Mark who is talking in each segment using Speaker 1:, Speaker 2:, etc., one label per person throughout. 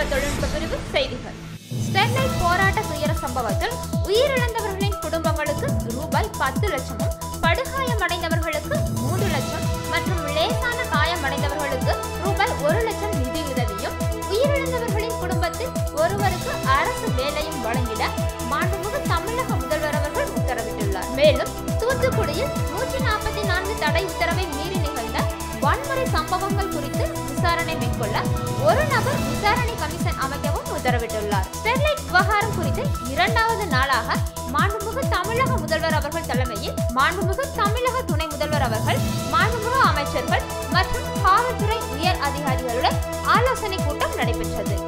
Speaker 1: தகவல் தொழில்நுட்ப பிரிவு செய்திகள் ஸ்டெர்லைட் போராட்ட துயர சம்பவத்தில் உயிரிழந்தவர்களின் குடும்பங்களுக்கு ரூபாய் பத்து லட்சமும் படுகாயமடைந்தவர்களுக்கு மூன்று லட்சம் மற்றும் லேசான காயமடைந்தவர்களுக்கு ரூபாய் ஒரு லட்சம் நிதியுதவியும் உயிரிழந்தவர்களின் குடும்பத்தில் ஒருவருக்கு அரசு வேலையும் வழங்கிட மாண்புமிகு தமிழக முதல்வர் அவர்கள் உத்தரவிட்டுள்ளார் மேலும் தூத்துக்குடியில் நூற்றி நாற்பத்தி நான்கு தடை உத்தரவை மீறி நிகழ்ந்த வன்முறை சம்பவங்கள் குறித்து விசாரணை மேற்கொள்ள ஒரு நபர் விசாரணை கமிஷன் அமைக்கவும் உத்தரவிட்டுள்ளார் ஸ்டெர்லைட் விவகாரம் குறித்து இரண்டாவது நாளாக மாண்புமிகு தமிழக முதல்வர் அவர்கள் தலைமையில் மாண்புமிகு தமிழக துணை முதல்வர் அவர்கள் மாண்புமிகு அமைச்சர்கள் மற்றும் காவல்துறை உயர் அதிகாரிகளுடன் ஆலோசனை கூட்டம் நடைபெற்றது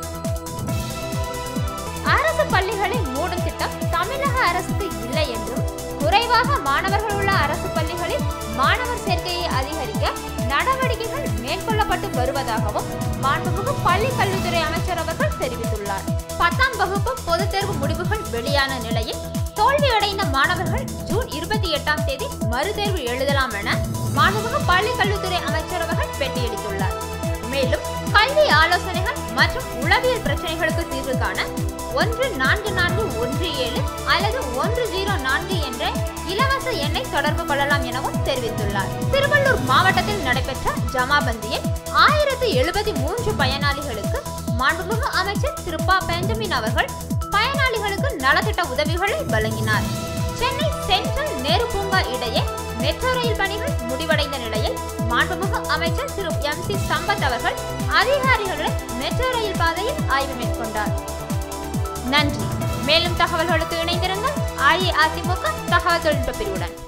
Speaker 1: அரசு பள்ளிகளை மூடும் திட்டம் தமிழக அரசுக்கு இல்லை என்றும் குறைவாக மாணவர்கள் உள்ள அரசு பள்ளிகளில் மாணவர் சேர்க்கையை அதிகரிக்க நடவடிக்கைகள் மேற்கொள்ளப்பட்டு வருவதாகவும் மாண்புமிகு பள்ளி கல்வித்துறை அமைச்சர் அவர்கள் தெரிவித்துள்ளார் பத்தாம் வகுப்பு பொதுத் தேர்வு முடிவுகள் வெளியான நிலையில் தோல்வியடைந்த மாணவர்கள் ஜூன் இருபத்தி எட்டாம் தேதி மறுதேர்வு எழுதலாம் என மாண்புமிகு பள்ளி கல்வித்துறை அமைச்சர் அவர்கள் பேட்டியளித்துள்ளார் மேலும் கல்வி ஆலோசனைகள் மற்றும் உளவியல் பிரச்சனைகளுக்கு தீர்வு காண ஒன்று நான்கு நான்கு ஒன்று ஏழு அல்லது ஒன்று ஜீரோ நான்கு என்ற இலவச எண்ணை தொடர்பு கொள்ளலாம் எனவும் தெரிவித்துள்ளார் திருவள்ளூர் மாவட்டத்தில் நடைபெற்ற ஜமாபந்தியில் ஆயிரத்து எழுபத்தி மூன்று பயனாளிகளுக்கு மாண்புமிகு அமைச்சர் திரு ப பெஞ்சமின் அவர்கள் பயனாளிகளுக்கு நலத்திட்ட உதவிகளை வழங்கினார் சென்னை சென்ட்ரல் நேரு பூங்கா இடையே மெட்ரோ ரயில் பணிகள் முடிவடைந்த நிலையில் மாண்புமிகு அமைச்சர் திரு எம் சி சம்பத் அவர்கள் அதிகாரிகளுடன் மெட்ரோ ரயில் பாதையில் ஆய்வு மேற்கொண்டார் நன்றி மேலும் தகவல்களுக்கு இணைந்திருங்கள் அஇஅதிமுக தகவல் தொழில்நுட்ப பிரிவுடன்